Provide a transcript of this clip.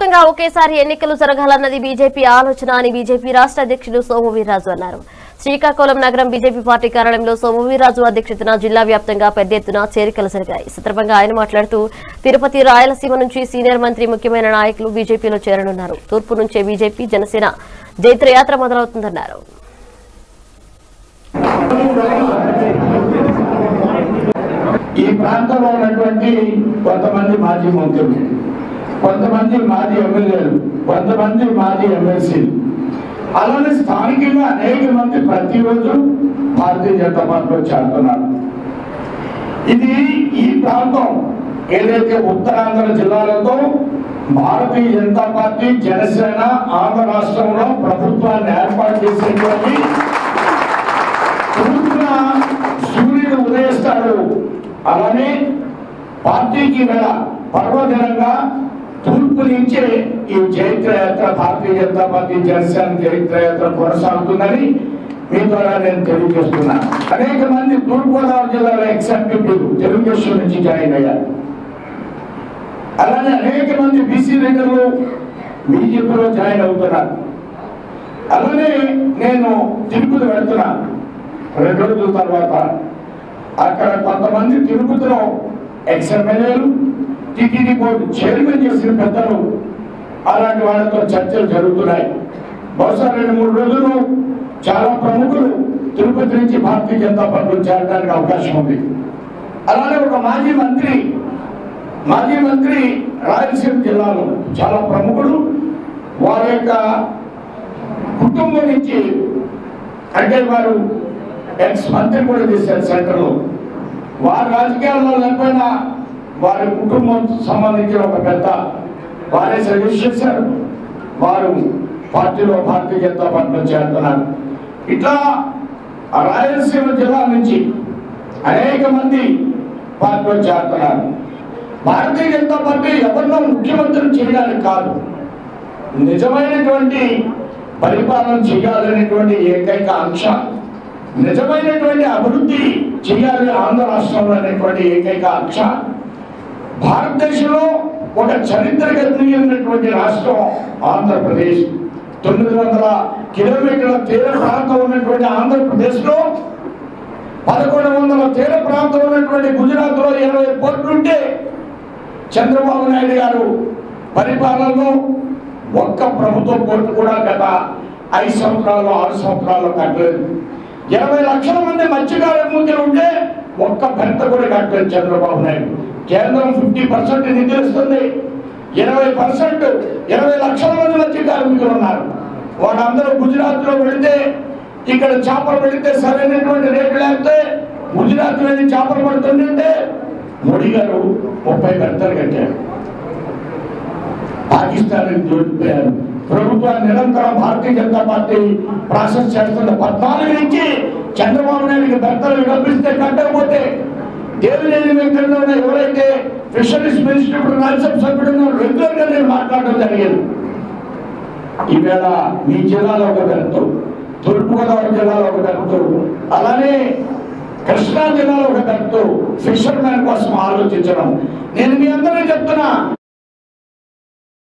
వ్యాప్తంగా ఒకేసారి ఎన్నికలు జరగాలన్నది బీజేపీ ఆలోచన అని బీజేపీ రాష్ట్ర అధ్యక్షుడు సోము వీర్రాజు అన్నారు శ్రీకాకుళం నగరం బీజేపీ పార్టీ కార్యాలయంలో సోము వీర్రాజు అధ్యక్షతన జిల్లా వ్యాప్తంగా పెద్ద ఎత్తున చేరికలు జరిగాయి ఈ సందర్భంగా ఆయన మాట్లాడుతూ తిరుపతి రాయలసీమ నుంచి సీనియర్ మంత్రి ముఖ్యమైన నాయకులు బీజేపీలో చేరనున్నారు తూర్పు నుంచే బీజేపీ జనసేన జైత్రయాత్ర మొదలవుతుందన్నారు ఈ ప్రాంతంలో ఉన్నటువంటి కొంతమంది మాజీ మంత్రులు కొంతమంది మాజీ ఎమ్మెల్యేలు కొంతమంది మాజీ ఎమ్మెల్సీలు అలానే స్థానికంగా అనేక మంది ప్రతిరోజు భారతీయ జనతా పార్టీలో చేరుతున్నారు ఇది ఈ ప్రాంతం ఏదైతే ఉత్తరాంధ్ర జిల్లాలతో భారతీయ జనతా పార్టీ జనసేన ఆంధ్ర రాష్ట్రంలో ప్రభుత్వాన్ని ఏర్పాటు చేసేటువంటి తూర్పున సూర్యుడు ఉదయిస్తాడు అలానే పార్టీకి వేళ పర్వదినంగా తూర్పు నుంచే ఈ చైత్ర యాత్ర భారతీయ జనతా పార్టీ జనసేన చైత్ర యాత్ర కొనసాగుతుందని మీ ద్వారా నేను తెలియజేస్తున్నాను అనేక మంది తూర్పుగోదావరి జిల్లాలో ఎగ్జాక్టివ్ తెలుగుదేశం నుంచి జాయిన్ అయ్యారు అలానే అనేక మంది బీసీ లీడర్లు బీజేపీలో జాయిన్ అవుతున్నారు అలానే నేను తిరుపతి వెళ్తున్నాను రెండు రోజుల తర్వాత అక్కడ కొంతమంది తిరుపతిలో ఎక్స్ ఎమ్మెల్యేలు టిటిడి బోర్డు చైర్మన్ చేసిన పెద్దలు అలాంటి వాళ్ళతో చర్చలు జరుగుతున్నాయి బహుశా రెండు మూడు రోజులు చాలా ప్రముఖులు తిరుపతి నుంచి భారతీయ జనతా పార్టీలో చేరడానికి అవకాశం ఉంది అలానే ఒక మాజీ మంత్రి మాజీ మంత్రి రాయలసీమ జిల్లాలో చాలా ప్రముఖుడు వారి యొక్క కుటుంబం నుంచి అంటే వారు ఎక్స్ మంత్రి కూడా చేశారు సెంటర్లో వారి రాజకీయాల్లో లేకపోయినా వారి కుటుంబం సంబంధించిన ఒక పెద్ద వారే సజెస్ట్ చేశారు వారు పార్టీలో భారతీయ జనతా పార్టీలో చేరుతున్నారు ఇట్లా ఆ రాయలసీమ జిల్లా నుంచి అనేక మంది పార్టీలో చేరుతున్నారు భారతీయ జనతా పార్టీ ఎవరినో ముఖ్యమంత్రి చేయడానికి కాదు నిజమైనటువంటి పరిపాలన చేయాలనేటువంటి ఏకైక ఆంక్ష నిజమైనటువంటి అభివృద్ధి చేయాలి ఆంధ్ర రాష్ట్రంలో అనేటువంటి ఏకైక ఆంక్ష భారతదేశంలో ఒక చరిత్ర కలిగినటువంటి రాష్ట్రం ఆంధ్రప్రదేశ్ తొమ్మిది వందల కిలోమీటర్ల తీర ప్రాంతం ఉన్నటువంటి ఆంధ్రప్రదేశ్లో పదకొండు వందల తీర ప్రాంతం ఉన్నటువంటి గుజరాత్లో ఇరవై పోర్టులుంటే చంద్రబాబు నాయుడు గారు పరిపాలనలో ఒక్క ప్రభుత్వ కోర్టు కూడా గత ఐదు సంవత్సరాలు ఆరు సంవత్సరాలు కట్టలేదు ఇరవై లక్షల మంది మత్స్యకార్మికులు ఉంటే ఒక్క భర్త కూడా కట్టలేదు చంద్రబాబు నాయుడు కేంద్రం ఫిఫ్టీ పర్సెంట్ నిధి ఇస్తుంది ఇరవై పర్సెంట్ ఇరవై లక్షల మంది మత్స్య కార్మికులు ఉన్నారు వాళ్ళందరూ గుజరాత్ లో వెళితే ఇక్కడ చేపలు పెడితే సరైనటువంటి రేటు లేకపోతే గుజరాత్ వెళ్ళి చేపలు పడుతుంటే మోడీ గారు ముప్పై భర్తలు కట్టారు పాకిస్తాన్ జోడిపోయారు ప్రభుత్వాన్ని నిరంతరం భారతీయ జనతా పార్టీ ప్రాసెస్ చేస్తున్న పద్నాలుగు నుంచి చంద్రబాబు నాయుడికి భర్తలు విడపిస్తే కట్టకపోతే దేవినేని వెంకన్న ఎవరైతే ఫిషరీస్ మినిస్టర్ ఇప్పుడు రాజ్యసభ సభ్యుడు రెగ్యులర్ గా నేను మాట్లాడడం జరిగింది ఈవేళ మీ జిల్లాలో ఒక బెర్తు తూర్పుగోదావరి జిల్లాలో ఒక బెర్తు అలానే కృష్ణా జిల్లాలో ఒక బెర్తు ఫిషర్ మ్యాన్ కోసం ఆలోచించడం నేను మీ అందరికీ చెప్తున్నా